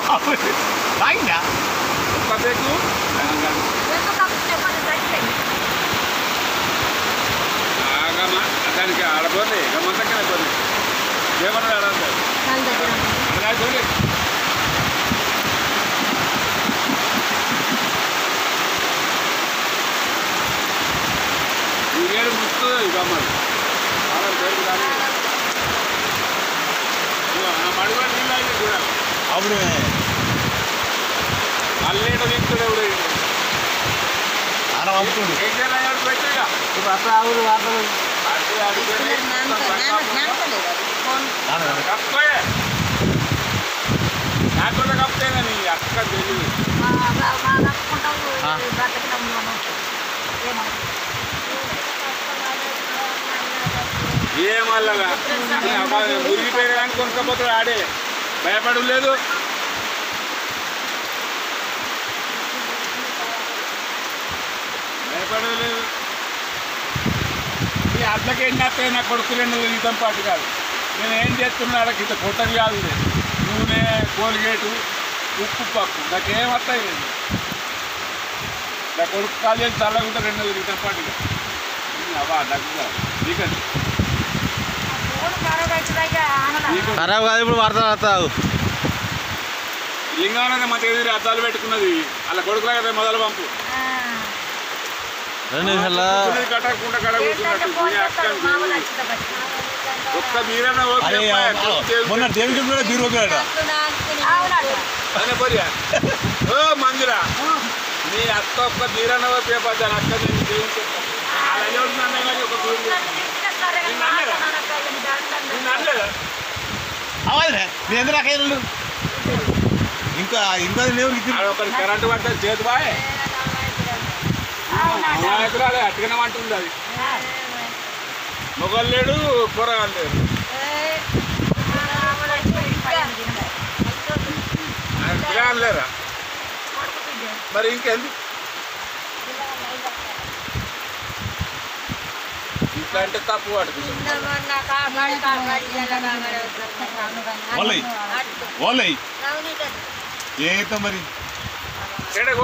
తాగిందా పదేకు ఆగమా దానికి ఆడపోతే గమ్మంతక్కనే పోతే ఏమన్నా ఆడంటారు అడగాలి ఇవేడు ముస్తుంది గమ్మలు వాళ్ళ పేరు కానీ మడుగు నీళ్ళు అయితే కూడా అప్పుడు అల్లేట తింటాడు ఎవడు ఆడ పంపుతుండు ఏం చేయాలి పెట్టేగా అటు అడిగి కప్పే నాకు కూడా కప్పేనా నీ అక్క తెలియదు ఏమల్లగా మురిగిపోయిన కానీ కొనుక్కపోతాడు ఆడే భయపడు లేదు భయపడు లేదు ఈ అట్లకి ఏం చేస్తాయి నా కొడుకు రెండు జీతం పాటు కాదు నేను ఏం చేస్తున్నా అక్కడ ఇంత కొట్టది కాదు ఇది. నూనె కోల్గేటు ఉప్పు పప్పు నాకేం వస్తాయి లేదు నా కొడుకు కాదు చేసి చల్లగుంటే రెండు నెలలు జీతం పాటు కాదు. అవా డబ్బు కాదు నీకండి నీకు ఖరాబ్ కాదు ఇప్పుడు వార్త వస్తావు లింగంలోనే మంచి ఎదురు అద్దాలు పెట్టుకున్నది అలా కొడుకులాగా మొదలు పంపు రెండు నిమిషాల కూర్చున్నది కట్టకుండా కడ కూర్చున్నట్టు మీ అక్కని ఒక్క మీరన్నా ఓకే అరే అమ్మాయి, ఆ, చేసి- మొన్న దేవుడి కూడా బీరు ఒకేట అదే పోరియా. ఓ మందిరా నీ అక్క ఒక్క మీరన్నా ఓకే పద్దాను అక్క నేను దేవుని చెప్తా. అలా ఎవరు నన్ను ఇలాగే ఒక బీరు నిన్ను అనలేదా? అవ్వదులే నేను ఎందుకు నాకేళ్ళు ఇంకా ఇంకా లేవు ఇది ఆడ ఒకటి కరెంటు పడ్డది చేతి బాయ్ అమాయకురాలే అట్టుగానే అంటుంది అది మొగలు లేడు కూరగాయలు లేడు ఆయన పిల్లగాళ్ళు లేరా మరి ఇంకెందుకు ఇట్లా అంటే తప్పు పడుతుంది ఓలయ్ ఓలయ్ ఏ మరి చెడ